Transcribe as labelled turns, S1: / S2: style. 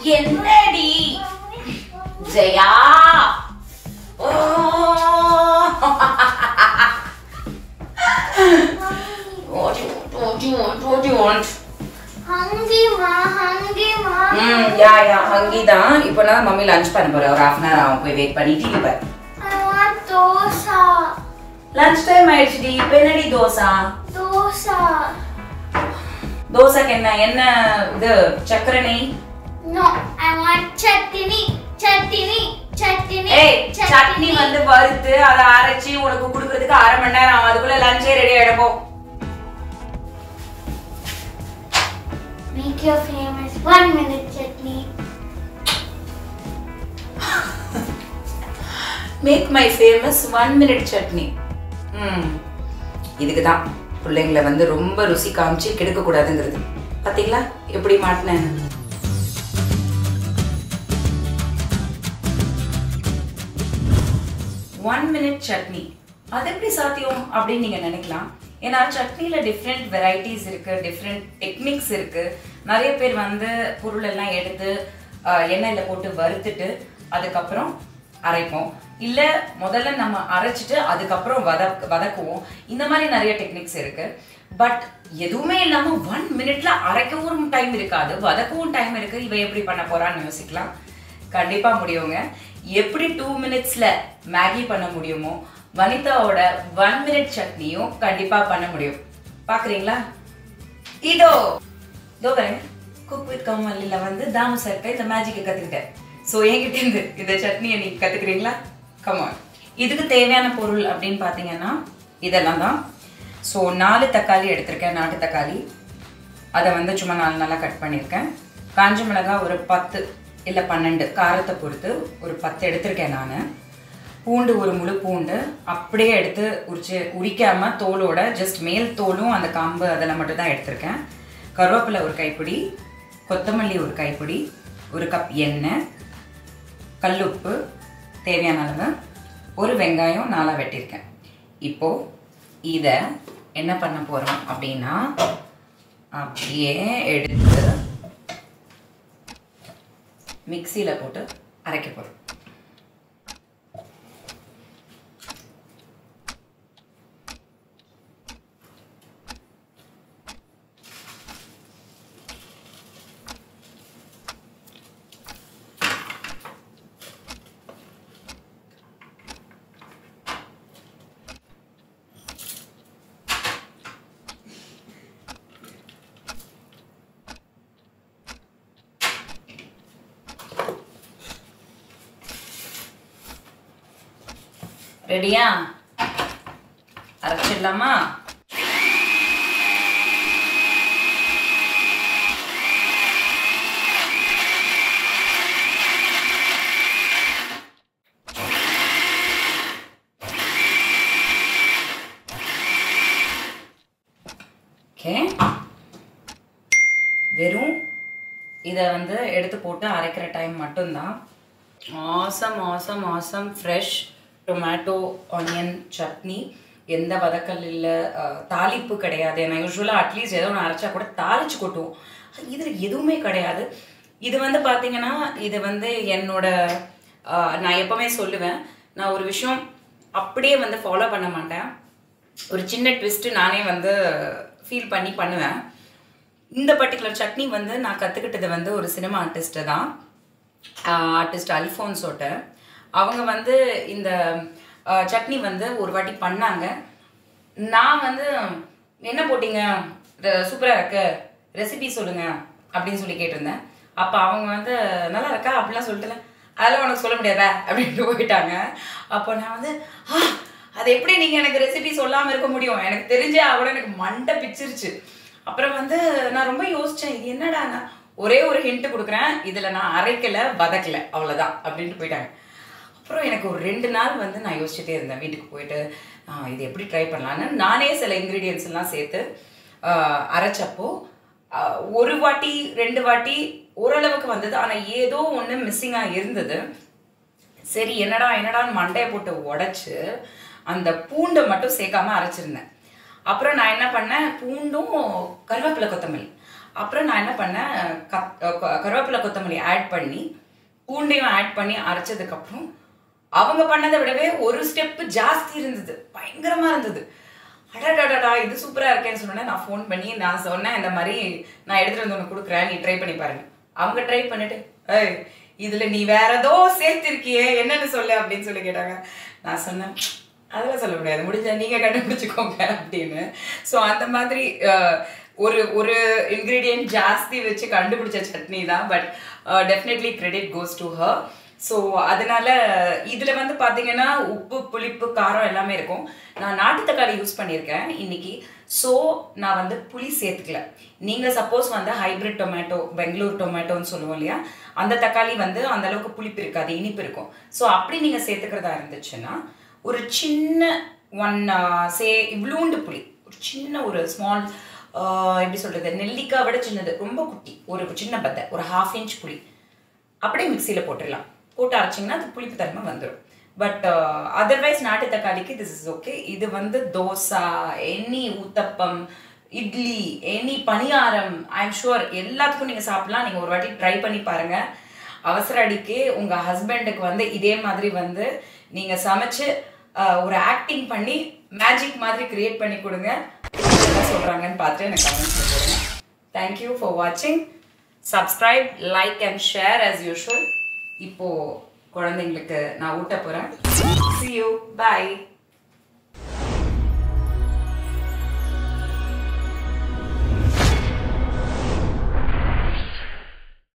S1: என்னடி ஜெயா ஓ What do you want? What do you want? What do you want?
S2: ஹங்கி மா ஹங்கி மா
S1: ம் யா யா ஹங்கி தான் இப்போ நான் மம்மி லஞ்ச் பண்ண போறேன் ஒரு ஹாஃப் அன் ஹவர் ஆகும் போய் வெயிட் பண்ணி டிவி பாரு
S2: I want dosa
S1: lunch time ஆயிடுச்சுடி இப்போ என்னடி தோசை
S2: தோசா
S1: தோசைக்கு என்ன என்ன இது சக்கரை நெய்
S2: no I want chutney chutney chutney
S1: ஏய் சட்னி வந்து வறுத்து அதை அரைச்சி உனக்கு கொடுக்கறதுக்கு அரை மணி நேரம் ஆகும் அதுக்குள்ள லஞ்சே ரெடி ஆயிடும் போ
S2: make your famous 1 minute chutney
S1: make my famous one minute chutney hmm இதுக்கு தான் பிள்ளைங்களை வந்து ரொம்ப ருசி காமிச்சு கெடுக்க கூடாதுங்கிறது பாத்தீங்களா எப்படி மாட்டினேன் ஒன் மினிட் சட்னி அது எப்படி சாத்தியம் அப்படின்னு நீங்க நினைக்கலாம் ஏன்னா சட்னில டிஃப்ரெண்ட் வெரைட்டிஸ் இருக்கு டிஃப்ரெண்ட் டெக்னிக்ஸ் இருக்கு நிறைய பேர் வந்து பொருள் எல்லாம் எடுத்து ஆஹ், எண்ணெயில போட்டு வறுத்துட்டு அதுக்கப்புறம் அரைப்போம் இல்ல முதல்ல நம்ம அரைச்சிட்டு அதுக்கப்புறம் வதக் வதக்குவோம் இந்த மாதிரி நிறைய டெக்னிக்ஸ் இருக்கு பட் எதுவுமே இல்லாம ஒன் மினிட்ல அரைக்கவும் டைம் இருக்காது வதக்கவும் டைம் இருக்கு இவ எப்படி பண்ண போறான்னு யோசிக்கலாம் கண்டிப்பா முடியுங்க எப்படி டூ மினிட்ஸ்ல மேகி பண்ண முடியுமோ வனிதாவோட ஒன் மினிட் சட்னியும் கண்டிப்பா பண்ண முடியும் பாக்குறீங்களா இதோ இதோ பாருங்க குக் வித் கமல்ல வந்து தாமு சர்க்கை இந்த மேஜிக்கை கத்துக்கிட்டேன் ஸோ என்கிட்ட இருந்து இந்த சட்னியை நீங்க கத்துக்கிறீங்களா கமான் இதுக்கு தேவையான பொருள் அப்படின்னு பார்த்தீங்கன்னா இதெல்லாம் தான் ஸோ நாலு தக்காளி எடுத்திருக்கேன் நாட்டு தக்காளி அதை வந்து சும்மா நாலு நாளாக கட் பண்ணியிருக்கேன் காஞ்ச மிளகாய் ஒரு பத்து இல்லை பன்னெண்டு காரத்தை பொறுத்து ஒரு பத்து எடுத்திருக்கேன் நான் பூண்டு ஒரு முழு பூண்டு அப்படியே எடுத்து உரிச்சு உரிக்காம தோலோட ஜஸ்ட் மேல் தோலும் அந்த காம்பு அதெல்லாம் மட்டும் தான் எடுத்திருக்கேன் கருவேப்பிலை ஒரு கைப்பிடி கொத்தமல்லி ஒரு கைப்பிடி ஒரு கப் எண்ணெய் கல்லுப்பு தேவையான அளவு ஒரு வெங்காயம் நாளாக வெட்டியிருக்கேன் இப்போ இதை என்ன பண்ண போகிறோம் அப்படின்னா அப்படியே எடுத்து மிக்சியில் போட்டு அரைக்க போகிறோம் ரெடியா அரைச்சிடலாமா ஓகே வெறும் இதை வந்து எடுத்து போட்டு அரைக்கிற டைம் மட்டும்தான் awesome awesome awesome fresh tomato onion chutney எந்த வதக்கல் இல்லை தாளிப்பு கிடையாது நான் யூஸ்வலாக அட்லீஸ்ட் ஏதோ ஒன்று அரைச்சா கூட தாளிச்சு கொட்டுவோம் இதில் எதுவுமே கிடையாது இது வந்து பார்த்தீங்கன்னா இது வந்து என்னோட அஹ், நான் எப்பவுமே சொல்லுவேன் நான் ஒரு விஷயம் அப்படியே வந்து ஃபாலோ பண்ண மாட்டேன் ஒரு சின்ன ட்விஸ்ட்டு நானே வந்து ஃபீல் பண்ணி பண்ணுவேன் இந்த பர்டிகுலர் சட்னி வந்து நான் கற்றுக்கிட்டது வந்து ஒரு சினிமா ஆர்டிஸ்ட்டு தான் ஆர்டிஸ்ட் அல்ஃபோன்ஸோட்ட அவங்க வந்து இந்த ஆஹ், சட்னி வந்து ஒரு வாட்டி பண்ணாங்க நான் வந்து என்ன போட்டீங்க சூப்பராக இருக்கு ரெசிபி சொல்லுங்க அப்படின்னு சொல்லி கேட்டிருந்தேன் அப்போ அவங்க வந்து நல்லா இருக்கா அப்படிலாம் சொல்லிட்டு அதெல்லாம் உனக்கு சொல்ல முடியாதா அப்படின்ட்டு போயிட்டாங்க அப்போ நான் வந்து ஆ அது எப்படி நீங்கள் எனக்கு ரெசிபி சொல்லாமல் இருக்க முடியும் எனக்கு தெரிஞ்சே கூட எனக்கு மண்டை பிச்சிருச்சு அப்புறம் வந்து நான் ரொம்ப யோசிச்சேன் இது என்னடா நான் ஒரே ஒரு ஹிண்ட் கொடுக்குறேன் இதில் நான் அரைக்கல வதக்கல அவ்வளோதான் அப்படின்ட்டு போயிட்டாங்க அப்புறம் எனக்கு ஒரு ரெண்டு நாள் வந்து நான் யோசிச்சுட்டே இருந்தேன் வீட்டுக்கு போயிட்டு ஆ, இது எப்படி ட்ரை பண்ணலான்னு நானே சில இன்க்ரீடியன்ஸ் எல்லாம் சேர்த்து ஆ, அரைச்சப்போ ஆ, ஒரு வாட்டி ரெண்டு வாட்டி ஓரளவுக்கு வந்தது ஆனால் ஏதோ ஒன்று மிஸ்ஸிங்காக இருந்தது சரி என்னடா என்னடான்னு மண்டையை போட்டு உடைச்சு அந்த பூண்டை மட்டும் சேர்க்காம அரைச்சிருந்தேன் அப்புறம் நான் என்ன பண்ணேன் பூண்டும் கருவேப்பிலை கொத்தமல்லி அப்புறம் நான் என்ன பண்ணேன் கத் க- கருவேப்பிலை கொத்தமல்லி ஆட் பண்ணி பூண்டையும் ஆட் பண்ணி அரைச்சதுக்கப்புறம் அவங்க பண்ணதை விடவே ஒரு ஸ்டெப்பு ஜாஸ்தி இருந்தது பயங்கரமா இருந்தது அடடடடா இது சூப்பரா இருக்கேன்னு சொன்னேன் நான் ஃபோன் பண்ணி நான் சொன்னேன் இந்த மாதிரி நான் எடுத்துட்டு வந்து உனக்கு கொடுக்குறேன் நீ ட்ரை பண்ணி பாருங்க அவங்க ட்ரை பண்ணிட்டு ஏய் இதுல நீ வேற ஏதோ சேர்த்திருக்கியே என்னன்னு சொல்லு அப்படின்னு சொல்லி கேட்டாங்க நான் சொன்னேன் அதெல்லாம் சொல்ல முடியாது முடிஞ்சா நீங்க கண்டுபிடிச்சுக்கோங்க அப்படின்னு ஸோ அந்த மாதிரி அஹ், ஒரு ஒரு இன்க்ரீடியன்ட் ஜாஸ்தி வச்சு கண்டுபிடிச்ச சட்னி தான் but definitely credit goes to her so அதனால இதுல வந்து பாத்தீங்கன்னா உப்பு புளிப்பு காரம் எல்லாமே இருக்கும் நான் நாட்டு தக்காளி யூஸ் பண்ணியிருக்கேன் இன்னைக்கு ஸோ நான் வந்து புளி சேர்த்துக்கல நீங்க சப்போஸ் வந்து ஹைபிரிட் டொமேட்டோ பெங்களூர் டொமேட்டோன்னு சொல்லுவோம் இல்லையா அந்த தக்காளி வந்து அந்த அளவுக்கு புளிப்பு இருக்காது இனிப்பு இருக்கும் ஸோ அப்படி நீங்க சேர்த்துக்கிறதா இருந்துச்சுன்னா ஒரு சின்ன ஒன் சே இவ்வளோண்டு புளி ஒரு சின்ன ஒரு ஸ்மால் எப்படி சொல்றது நெல்லிக்காய் விட சின்னது ரொம்ப குட்டி ஒரு சின்ன பத்தை ஒரு ஹாஃப் இன்ச் புளி அப்படியே மிக்சியில் போட்டுடலாம் போட்டு அரைச்சிங்கன்னா அது புளிப்பு தன்மை வந்துடும் பட் அதர்வைஸ் நாட்டு தக்காளிக்கு திஸ் இஸ் ஓகே இது வந்து dosa any uttapam idli any paniyaram I am sure எல்லாத்துக்கும் நீங்கள் சாப்பிடலாம் நீங்கள் ஒரு வாட்டி ட்ரை பண்ணி பாருங்க அவசர அடிக்கு உங்கள் ஹஸ்பண்டுக்கு வந்து இதே மாதிரி வந்து நீங்கள் சமைச்சு அஹ், ஒரு ஆக்டிங் பண்ணி மேஜிக் மாதிரி கிரியேட் பண்ணி கொடுங்க என்ன சொல்கிறாங்கன்னு பார்த்துட்டு எனக்கு கமெண்ட்ஸ் போடுங்க தேங்க்யூ ஃபார் வாட்சிங் subscribe like and share as usual இப்போ குழந்தைங்களுக்கு நான் ஊட்ட போறேன் see you bye